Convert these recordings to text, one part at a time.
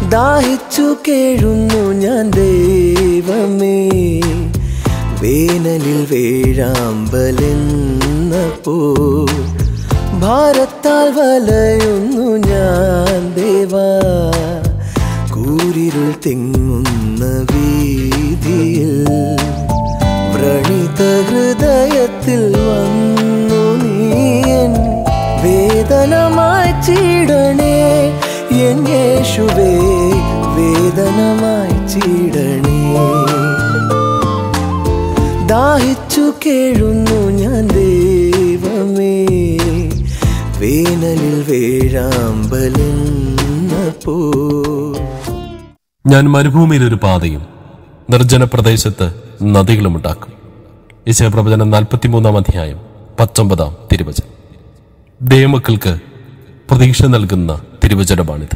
ദാഹിച്ചു കേഴുന്നു ഞാൻ ദൈവമേ വേനലിൽ വേഴാമ്പലെന്നപ്പോ ഭാരത്താൽ വലയുന്നു ഞാൻ ദേവാ കൂരിരുൾ തിങ്ങുന്ന വീതിയിൽ വ്രണിത ഹൃദയത്തിൽ വന്നു നീയൻ വേദനമായി ചീടണേ എൻ യേശുവേ വേദനമായി ചീടണേ ദാഹിച്ചു കേഴുന്നു ഞാൻ ദൈവമേ വേനലിൽ വേഴാമ്പലെന്നപ്പോ ഞാൻ മരുഭൂമിയിൽ ഒരു പാതയും നിർജ്ജന പ്രദേശത്ത് നദികളും ഉണ്ടാക്കും യശയപ്രവചനം നാൽപ്പത്തിമൂന്നാം അധ്യായം പത്തൊമ്പതാം തിരുവചനം ദൈവമക്കൾക്ക് പ്രതീക്ഷ നൽകുന്ന തിരുവചനമാണിത്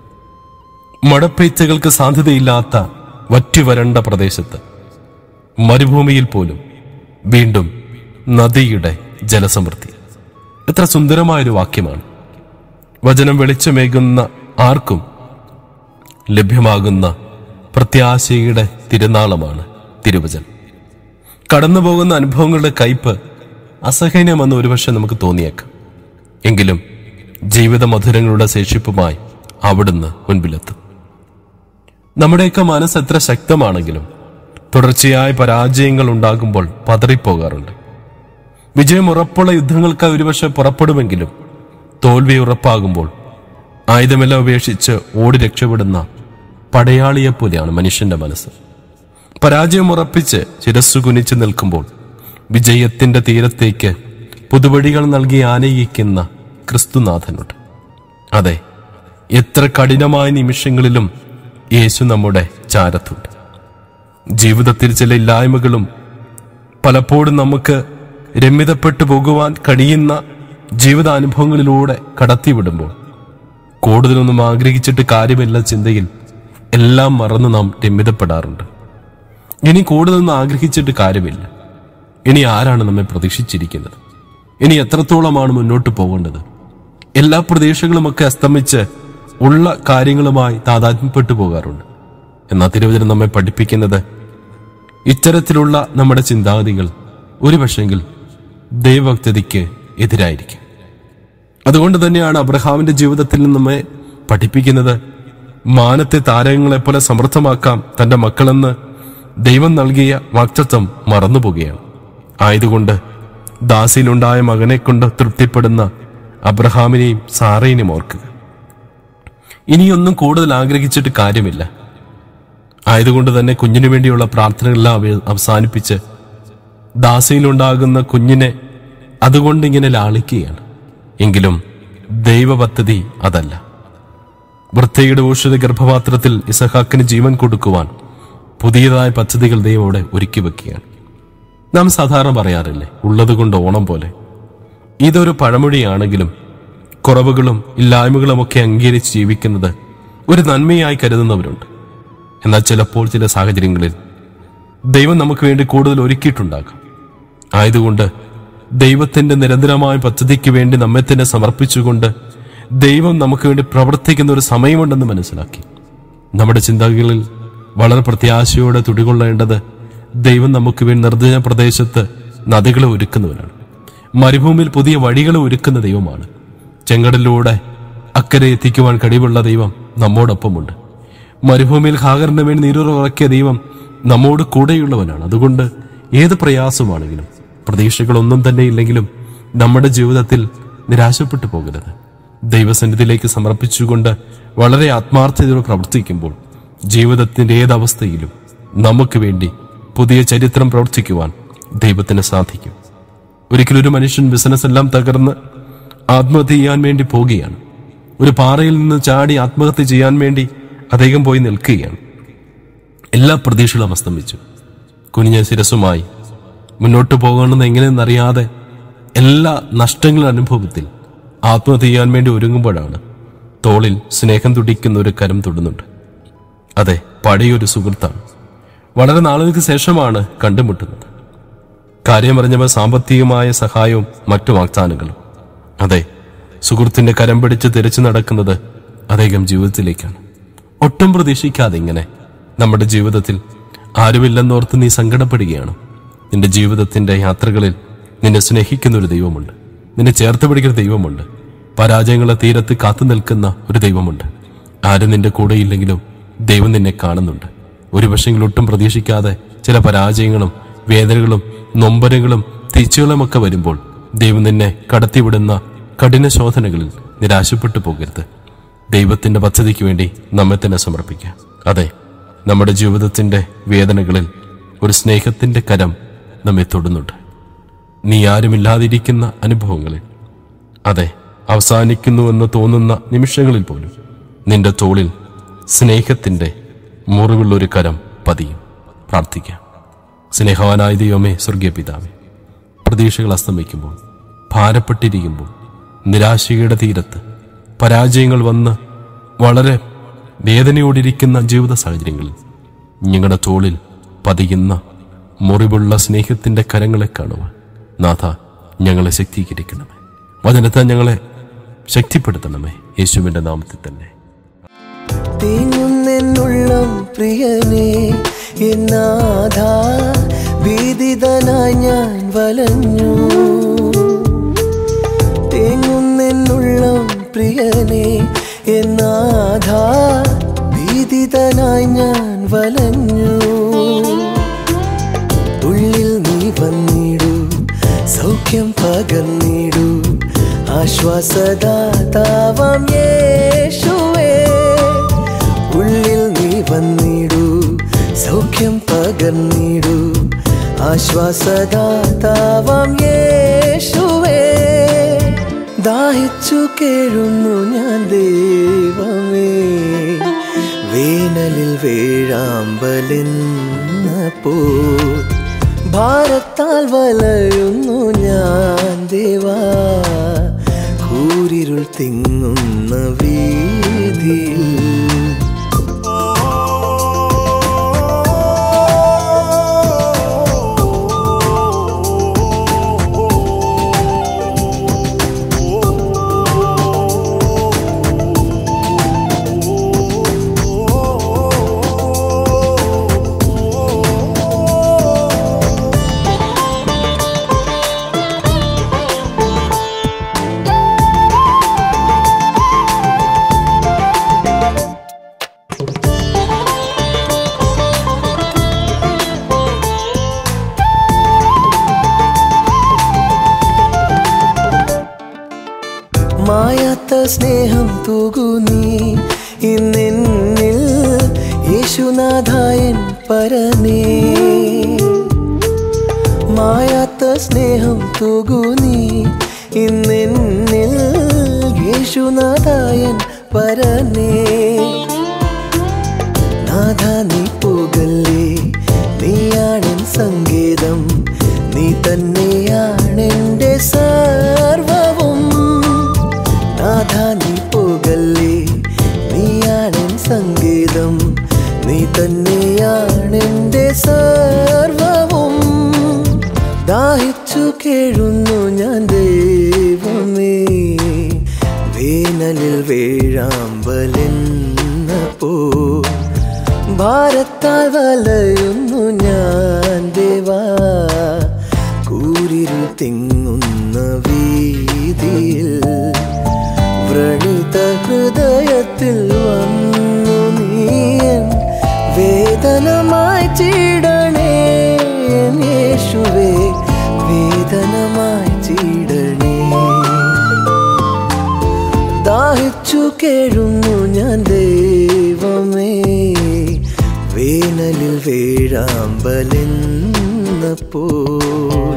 മഴപ്പെയ്ച്ചകൾക്ക് സാധ്യതയില്ലാത്ത വറ്റിവരണ്ട പ്രദേശത്ത് മരുഭൂമിയിൽ പോലും വീണ്ടും നദിയുടെ ജലസമൃദ്ധി എത്ര സുന്ദരമായൊരു വാക്യമാണ് വചനം വെളിച്ചമേകുന്ന ആർക്കും ലഭ്യമാകുന്ന പ്രത്യാശയുടെ തിരുനാളമാണ് തിരുവചനം കടന്നുപോകുന്ന അനുഭവങ്ങളുടെ കയ്പ് അസഹനീയമെന്ന് ഒരുപക്ഷെ നമുക്ക് തോന്നിയേക്കാം എങ്കിലും ജീവിത മധുരങ്ങളുടെ ശേഷിപ്പുമായി അവിടുന്ന് മുൻപിലെത്തും നമ്മുടെയൊക്കെ മനസ്സ് എത്ര ശക്തമാണെങ്കിലും തുടർച്ചയായ പരാജയങ്ങൾ ഉണ്ടാകുമ്പോൾ പതറിപ്പോകാറുണ്ട് വിജയം ഉറപ്പുള്ള യുദ്ധങ്ങൾക്ക് ഒരുപക്ഷെ പുറപ്പെടുമെങ്കിലും തോൽവി ഉറപ്പാകുമ്പോൾ ആയുധമെല്ലാം ഉപേക്ഷിച്ച് ഓടി രക്ഷപ്പെടുന്ന പടയാളിയെപ്പോലെയാണ് മനുഷ്യന്റെ മനസ്സ് പരാജയം ഉറപ്പിച്ച് ശിരസ്സു കുനിച്ചു നിൽക്കുമ്പോൾ വിജയത്തിന്റെ തീരത്തേക്ക് പുതുവഴികൾ നൽകി ആനയിക്കുന്ന ക്രിസ്തുനാഥനുണ്ട് അതെ എത്ര കഠിനമായ നിമിഷങ്ങളിലും യേശു നമ്മുടെ ചാരത്തുണ്ട് ജീവിതത്തിൽ ചില ഇല്ലായ്മകളും പലപ്പോഴും നമുക്ക് രമ്യതപ്പെട്ടു പോകുവാൻ കഴിയുന്ന ജീവിതാനുഭവങ്ങളിലൂടെ കടത്തിവിടുമ്പോൾ കൂടുതലൊന്നും ആഗ്രഹിച്ചിട്ട് കാര്യമില്ല ചിന്തയിൽ എല്ലാം മറന്ന് നാം രമ്യതപ്പെടാറുണ്ട് ഇനി കൂടുതലൊന്നും ആഗ്രഹിച്ചിട്ട് കാര്യമില്ല ഇനി ആരാണ് നമ്മെ പ്രതീക്ഷിച്ചിരിക്കുന്നത് ഇനി എത്രത്തോളമാണ് മുന്നോട്ട് പോകേണ്ടത് എല്ലാ പ്രതീക്ഷകളുമൊക്കെ അസ്തമിച്ച് ഉള്ള കാര്യങ്ങളുമായി താതാത്മ്യപ്പെട്ടു പോകാറുണ്ട് എന്നാൽ തിരുവചനം നമ്മെ പഠിപ്പിക്കുന്നത് ഇത്തരത്തിലുള്ള നമ്മുടെ ചിന്താഗതികൾ ഒരു പക്ഷെങ്കിൽ ദൈവഭക്തതയ്ക്ക് എതിരായിരിക്കും അതുകൊണ്ട് തന്നെയാണ് അബ്രഹാമിന്റെ ജീവിതത്തിൽ നിന്ന് നമ്മെ പഠിപ്പിക്കുന്നത് മാനത്തെ താരങ്ങളെപ്പോലെ സമൃദ്ധമാക്കാം തന്റെ മക്കളെന്ന് ദൈവം നൽകിയ വാക്തത്വം മറന്നുപോകുകയാണ് ആയതുകൊണ്ട് ദാസിയിലുണ്ടായ മകനെ കൊണ്ട് തൃപ്തിപ്പെടുന്ന അബ്രഹാമിനെയും സാറയിനെയും ഓർക്കുക ഇനിയൊന്നും കൂടുതൽ ആഗ്രഹിച്ചിട്ട് കാര്യമില്ല ആയതുകൊണ്ട് തന്നെ കുഞ്ഞിനു വേണ്ടിയുള്ള പ്രാർത്ഥനകളെല്ലാം അവ- അവസാനിപ്പിച്ച് ദാസയിലുണ്ടാകുന്ന കുഞ്ഞിനെ അതുകൊണ്ട് ഇങ്ങനെ ലാളിക്കുകയാണ് എങ്കിലും ദൈവപദ്ധതി അതല്ല വൃത്തിയുടെ ഊഷധ ഗർഭപാത്രത്തിൽ ഇസഹാക്കിന് ജീവൻ കൊടുക്കുവാൻ പുതിയതായ പദ്ധതികൾ ദൈവം അവിടെ ഒരുക്കി വെക്കുകയാണ് നാം സാധാരണ പറയാറില്ലേ ഉള്ളത് കൊണ്ട് ഓണം പോലെ ഇതൊരു പഴമൊഴിയാണെങ്കിലും കുറവുകളും ഇല്ലായ്മകളുമൊക്കെ അംഗീകരിച്ച് ജീവിക്കുന്നത് ഒരു നന്മയായി കരുതുന്നവരുണ്ട് എന്നാൽ ചിലപ്പോൾ ചില സാഹചര്യങ്ങളിൽ ദൈവം നമുക്ക് വേണ്ടി കൂടുതൽ ഒരുക്കിയിട്ടുണ്ടാകാം ആയതുകൊണ്ട് ദൈവത്തിന്റെ നിരന്തരമായ പദ്ധതിക്ക് വേണ്ടി നമ്മെ തന്നെ സമർപ്പിച്ചുകൊണ്ട് ദൈവം നമുക്ക് വേണ്ടി പ്രവർത്തിക്കുന്ന ഒരു സമയമുണ്ടെന്ന് മനസ്സിലാക്കി നമ്മുടെ ചിന്തകളിൽ വളരെ പ്രത്യാശയോടെ തുടികൊള്ളേണ്ടത് ദൈവം നമുക്ക് വേണ്ടി നിർദ്ദന പ്രദേശത്ത് നദികളെ ഒരുക്കുന്നവരാണ് മരുഭൂമിയിൽ പുതിയ വഴികൾ ഒരുക്കുന്ന ദൈവമാണ് ചെങ്കടലിലൂടെ അക്കരെ എത്തിക്കുവാൻ കഴിവുള്ള ദൈവം നമ്മോടൊപ്പമുണ്ട് മരുഭൂമിയിൽ ഹാഗറിന് വേണ്ടി നീരുറക്കിയ ദൈവം നമ്മോട് കൂടെയുള്ളവനാണ് അതുകൊണ്ട് ഏത് പ്രയാസമാണെങ്കിലും പ്രതീക്ഷകളൊന്നും തന്നെ ഇല്ലെങ്കിലും നമ്മുടെ ജീവിതത്തിൽ നിരാശപ്പെട്ടു പോകരുത് ദൈവസന്നിധിയിലേക്ക് സമർപ്പിച്ചുകൊണ്ട് വളരെ ആത്മാർത്ഥതയോടെ പ്രവർത്തിക്കുമ്പോൾ ജീവിതത്തിന്റെ ഏതവസ്ഥയിലും നമുക്ക് വേണ്ടി പുതിയ ചരിത്രം പ്രവർത്തിക്കുവാൻ ദൈവത്തിന് സാധിക്കും ഒരിക്കലും ഒരു മനുഷ്യൻ ബിസിനസ് എല്ലാം തകർന്ന് ആത്മഹത്യ ചെയ്യാൻ വേണ്ടി പോവുകയാണ് ഒരു പാറയിൽ നിന്ന് ചാടി ആത്മഹത്യ ചെയ്യാൻ വേണ്ടി അദ്ദേഹം പോയി നിൽക്കുകയാണ് എല്ലാ പ്രതീക്ഷകളും അസ്തമിച്ചു കുനിഞ്ഞ ശിരസുമായി മുന്നോട്ട് പോകണമെന്ന് എങ്ങനെയെന്നറിയാതെ എല്ലാ നഷ്ടങ്ങളും അനുഭവത്തിൽ ആത്മഹത്യ ചെയ്യാൻ വേണ്ടി ഒരുങ്ങുമ്പോഴാണ് തോളിൽ സ്നേഹം തുടിക്കുന്ന ഒരു കരം തൊടുന്നുണ്ട് അതെ പഴയൊരു സുഹൃത്താണ് വളരെ നാളുകൾക്ക് ശേഷമാണ് കണ്ടുമുട്ടുന്നത് കാര്യമറിഞ്ഞവർ സാമ്പത്തികമായ സഹായവും മറ്റു വാഗ്ദാനങ്ങളും അതെ സുഹൃത്തിന്റെ കരം പിടിച്ച് തിരിച്ചു നടക്കുന്നത് അദ്ദേഹം ജീവിതത്തിലേക്കാണ് ഒട്ടും പ്രതീക്ഷിക്കാതെ ഇങ്ങനെ നമ്മുടെ ജീവിതത്തിൽ ആരുമില്ലെന്നോർത്ത് നീ സങ്കടപ്പെടുകയാണ് നിന്റെ ജീവിതത്തിന്റെ യാത്രകളിൽ നിന്നെ സ്നേഹിക്കുന്ന ഒരു ദൈവമുണ്ട് നിന്നെ ചേർത്ത് പിടിക്കുന്ന ദൈവമുണ്ട് പരാജയങ്ങളെ തീരത്ത് കാത്തു നിൽക്കുന്ന ഒരു ദൈവമുണ്ട് ആരും നിന്റെ കൂടെയില്ലെങ്കിലും ദൈവം നിന്നെ കാണുന്നുണ്ട് ഒരു പക്ഷെങ്കിൽ ഒട്ടും പ്രതീക്ഷിക്കാതെ ചില പരാജയങ്ങളും വേദനകളും നൊമ്പരങ്ങളും തിരിച്ചുകളുമൊക്കെ വരുമ്പോൾ ദൈവം നിന്നെ കടത്തിവിടുന്ന കഠിന ശോധനകളിൽ നിരാശപ്പെട്ടു പോകരുത് ദൈവത്തിന്റെ പദ്ധതിക്ക് വേണ്ടി നമ്മെ തന്നെ സമർപ്പിക്കാം അതെ നമ്മുടെ ജീവിതത്തിന്റെ വേദനകളിൽ ഒരു സ്നേഹത്തിന്റെ കരം നമ്മെ തൊടുന്നുണ്ട് നീ ആരുമില്ലാതിരിക്കുന്ന അനുഭവങ്ങളിൽ അതെ അവസാനിക്കുന്നുവെന്ന് തോന്നുന്ന നിമിഷങ്ങളിൽ പോലും നിന്റെ തോളിൽ സ്നേഹത്തിന്റെ മുറിവുള്ളൊരു കരം പതിയും പ്രാർത്ഥിക്കാം സ്നേഹവാനായ ദൈവമേ സ്വർഗീയ പിതാവേ പ്രതീക്ഷകൾ അസ്തമിക്കുമ്പോൾ ഭാരപ്പെട്ടിരിക്കുമ്പോൾ നിരാശയുടെ തീരത്ത് പരാജയങ്ങൾ വന്ന് വളരെ വേദനയോടിരിക്കുന്ന ജീവിത സാഹചര്യങ്ങളിൽ ഞങ്ങളുടെ തോളിൽ പതിയുന്ന മുറിവുള്ള സ്നേഹത്തിന്റെ കരങ്ങളെ കാണുവാൻ നാഥ ഞങ്ങളെ ശക്തീകരിക്കണമേ വചനത്തെ ഞങ്ങളെ ശക്തിപ്പെടുത്തണമേ യേശുവിന്റെ നാമത്തിൽ തന്നെ തേങ്ങുന്നെന്നുള്ളം പ്രിയനേ എന്നാഥ ഭീതിതനായി ഞാൻ വലഞ്ഞു തേങ്ങുന്നെന്നുള്ളം പ്രിയനേ എന്നാഥ ഭീതിതനായി ഞാൻ വലഞ്ഞു ഉള്ളിൽ നീ വന്നിടൂ സൗഖ്യം പകർന്നിടൂ ആശ്വാസദാതാവാം യേശുവേ ഉള്ളിൽ നീ വന്നിടൂ സൗഖ്യം പകർന്നിടൂ ആശ്വാസദാതാവാം യേശുവേ ദാഹിച്ചു കേഴുന്നു ഞാൻ ദൈവമേ വേനലിൽ വേഴാമ്പലെന്ന പോ ഭാരത്താൽ വലയുന്നു ഞാൻ ദേവാ കൂരിരുൾ തിങ്ങുന്ന വീതിയിൽ മായാത്ത സ്നേഹം തൂകു നീ ഇന്നെന്നിൽ യേശുനാഥായൻ പരനേ മായാത്ത സ്നേഹം തൂകു നീ ഇന്നെന്നിൽ യേശുനാഥായൻ പരനേ നാഥ നീ പോകല്ലേ നീയാണെൻ സംഗീതം നീ തന്നെയാണെൻ്റെ സർവവും നാഥ നീ പോകല്ലേ നീയാണെൻ സംഗീതം നീ തന്നെയാണെൻ്റെ സർവവും ദാഹിച്ചു കേഴുന്നു ഞാൻ ദൈവമേ വേനലിൽ വേഴാമ്പലെന്ന പോ ഭാരത്താൽ വലയുന്നു ഞാൻ ദേവാ കൂരിരുൾ തിങ്ങുന്ന വീതിയിൽ വ്രണിത ഹൃദയത്തിൽ വന്നു നീയൻ വേദനമായി ചീടണേ എൻ യേശുവേ വേദനമായി ചീടണേ ദാഹിച്ചു കേഴുന്നു ഞാൻ ദൈവമേ വേനലിൽ വേഴാമ്പലെന്ന പോ